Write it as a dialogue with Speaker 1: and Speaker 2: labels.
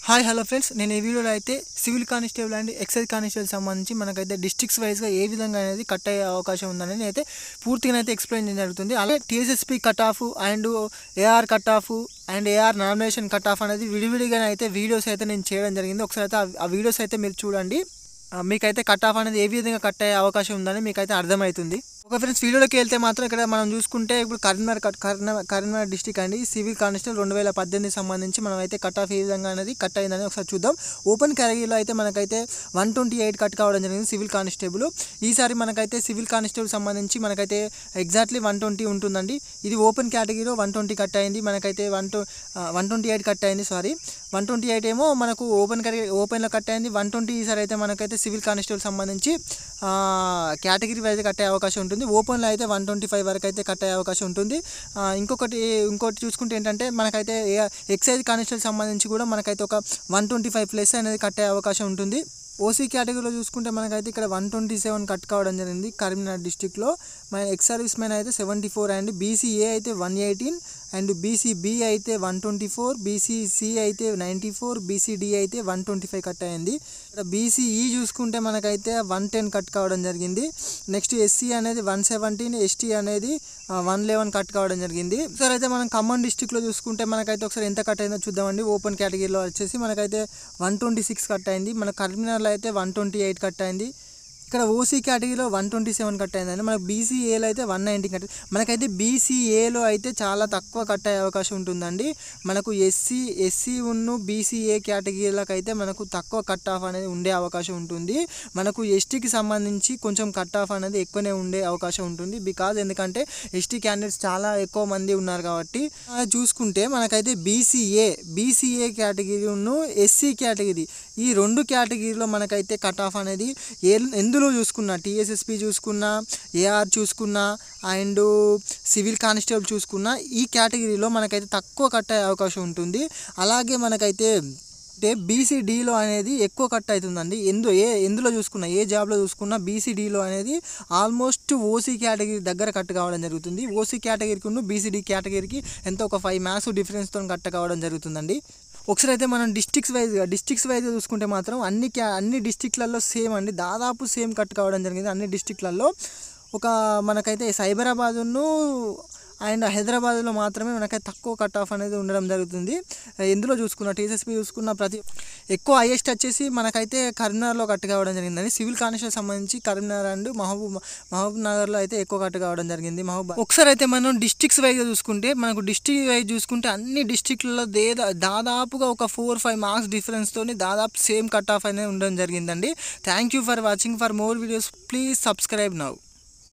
Speaker 1: hi hello friends నేను ఈ వీడియోలో అయితే civil constable and excise constable సంబంధించి మనకైతే డిస్ట్రిక్ట్స్ వైజ్గా ఏ విధంగా అనేది కట్ అయ్యే అవకాశం ఉందని అయితే పూర్తిగా అయితే ఎక్స్ప్లెయిన్ చేయడం జరుగుతుంది అలాగే TSSP cut off and AR cut off and AR nomination cut off అనేది విడివిడిగా అయితే వీడియోస్ అయితే నేను చేయడం జరిగింది ఒకసారి అయితే ఆ- ఆ వీడియోస్ అయితే మీరు చూడండి ఆ, మీకైతే కట్ ఆఫ్ అనేది ఏ విధంగా కట్ అయ్యే అవకాశం ఉందని మీకైతే అర్థమవుతుంది ఒక ఫ్రెండ్స్ వీడియోలోకి వెళ్తే మాత్రం ఇక్కడ మనం చూసుకుంటే ఇప్పుడు కరీంనగర్ కట్- కరీంనగర్ కరీంనగర్ డిస్టిక్ అండి సివిల్ కానిస్టేబుల్ రెండు వేల పద్దెనిమిది సంబంధించి మనం అయితే కట్ ఆఫ్ ఏ విధంగా అనేది కట్ అయిందని ఒకసారి చూద్దాం ఓపెన్ కేటగిరీలో అయితే మనకైతే వన్ ట్వంటీ ఎయిట్ కట్ కావడం జరిగింది సివిల్ కానిస్టేబుల్ ఈసారి మనకైతే సివిల్ కానిస్టేబుల్ సంబంధించి మనకైతే ఎగ్జాక్ట్లీ వన్ ట్వంటీ ఉంటుందండి ఇది ఓపెన్ కేటగిరీలో వన్ ట్వంటీ కట్ అయింది మనకైతే one two one twenty eight cut అయింది సారీ వన్ ట్వంటీ ఎయిట్ ఏమో మనకు ఓపెన్ కేటగిరీ ఓపెన్లో కట్ అయింది వన్ ట్వంటీ ఈసారి అయితే మనకైతే సివిల్ కానిస్టేబుల్ సంబంధించి కేటగిరీ వైజ్ కట్ అయ్యే అవకాశం ఉంటుంది ఓపెన్లో అయితే వన్ ట్వంటీ ఫైవ్ వరకు అయితే కట్ అయ్యే అవకాశం ఉంటుంది ఆ, ఇంకొకటి ఇంకోటి చూసుకుంటే ఏంటంటే మనకైతే ఎక్సైజ్ కానిస్టేబుల్ సంబంధించి కూడా మనకైతే ఒక వన్ ట్వంటీ ఫైవ్ ప్లస్ అనేది కట్ అయ్యే అవకాశం ఉంటుంది ఓసీ కేటగిరీలో చూసుకుంటే మనకైతే ఇక్కడ వన్ ట్వంటీ సెవెన్ కట్ కావడం జరిగింది కరీంనగర్ డిస్టిక్లో మన ఎక్స్ సర్వీస్ మ్యాన్ అయితే సెవెంటీ ఫోర్ అండ్ బీసీఏ అయితే వన్ ఎయిటీన్ అండ్ బీసీబీ అయితే వన్ ట్వంటీ ఫోర్ బీసీసీ అయితే నైంటీ ఫోర్ బీసీడీ అయితే వన్ ట్వంటీ ఫైవ్ కట్ అయింది ఇక్కడ బీసీఈ చూసుకుంటే మనకైతే వన్ టెన్ కట్ కావడం జరిగింది నెక్స్ట్ ఎస్సీ అనేది వన్ సెవెంటీన్ ఎస్టీ అనేది వన్ లెవెన్ కట్ కావడం జరిగింది ఒకసారి అయితే మనం ఖమ్మం డిస్టిక్లో చూసుకుంటే మనకైతే ఒకసారి ఎంత కట్ అయిందో చూద్దామండి ఓపెన్ కేటగిరీలో వచ్చేసి మనకైతే వన్ ట్వంటీ సిక్స్ కట్ అయింది మన కరీంనగర్లో అయితే వన్ ట్వంటీ ఎయిట్ కట్ అయింది ఇక్కడ ఓసీ కేటగిరీలో వన్ ట్వంటీ సెవెన్ కట్ అయిందండి మనకు బీసీఏలో అయితే వన్ నైంటీ కట్ మనకైతే బీసీఏలో అయితే చాలా తక్కువ కట్ అయ్యే అవకాశం ఉంటుందండి మనకు ఎస్సీ ఎస్సీ ఉన్ను బీసీఏ కేటగిరీలకు అయితే మనకు తక్కువ కట్ ఆఫ్ అనేది ఉండే అవకాశం ఉంటుంది మనకు ఎస్టీకి సంబంధించి కొంచెం కట్ ఆఫ్ అనేది ఎక్కువనే ఉండే అవకాశం ఉంటుంది బికాజ్ ఎందుకంటే ఎస్టీ క్యాండిడేట్స్ చాలా ఎక్కువ మంది ఉన్నారు కాబట్టి ఆ, చూసుకుంటే మనకైతే బీసీఏ బీసీఏ కేటగిరీ ఉన్ను ఎస్సీ కేటగిరీ ఈ రెండు కేటగిరీలో మనకైతే కట్ ఆఫ్ అనేది ఏ ఎందులో చూసుకున్నా టీఎస్ఎస్పి చూసుకున్నా ఏఆర్ చూసుకున్నా అండ్ సివిల్ కానిస్టేబుల్ చూసుకున్నా ఈ కేటగిరీలో మనకైతే తక్కువ కట్ అయ్యే అవకాశం ఉంటుంది అలాగే మనకైతే అంటే బీసీడీలో అనేది ఎక్కువ కట్ అవుతుందండి ఎందు ఏ ఎందులో చూసుకున్నా ఏ జాబ్లో చూసుకున్నా బీసీడీలో అనేది ఆల్మోస్ట్ ఓసీ కేటగిరీ దగ్గర కట్ కావడం జరుగుతుంది ఓసీ కేటగిరీకి ఉన్న బీసీడీ కేటగిరీకి ఎంత ఒక ఫైవ్ మ్యాథ్స్ డిఫరెన్స్తో కట్ కావడం జరుగుతుందండి ఒకసారి అయితే మనం డిస్ట్రిక్ట్స్ వైజ్గా డిస్ట్రిక్ట్స్ వైజ్గా చూసుకుంటే మాత్రం అన్ని క్యా అన్ని డిస్ట్రిక్ట్లలో సేమ్ అండి దాదాపు సేమ్ కట్ కావడం జరిగింది అన్ని డిస్ట్రిక్ట్లలో ఒక మనకైతే సైబరాబాదును అండ్ హైదరాబాద్లో మాత్రమే మనకైతే తక్కువ కట్ ఆఫ్ అనేది ఉండడం జరుగుతుంది ఎందులో చూసుకున్న టీఎస్ఎస్పీ చూసుకున్న ప్రతి ఎక్కువ హైయెస్ట్ వచ్చేసి మనకైతే కరీంనగర్లో కట్ కావడం జరిగిందండి సివిల్ కానిస్టేబుల్ సంబంధించి కరీంనగర్ అండ్ మహబూబ్ మహబూబ్ నగర్లో అయితే ఎక్కువ కట్ కావడం జరిగింది మహబూబ్ ఒకసారి అయితే మనం డిస్ట్రిక్ట్స్ వైజ్గా చూసుకుంటే మనకు డిస్ట్రిక్ట్ వైజ్ చూసుకుంటే అన్ని డిస్ట్రిక్ట్లలో దే దాదాపుగా ఒక ఫోర్ ఫైవ్ మార్క్స్ డిఫరెన్స్తోని దాదాపు సేమ్ కట్ ఆఫ్ అనేది ఉండడం జరిగిందండి thank you for watching for more videos please subscribe now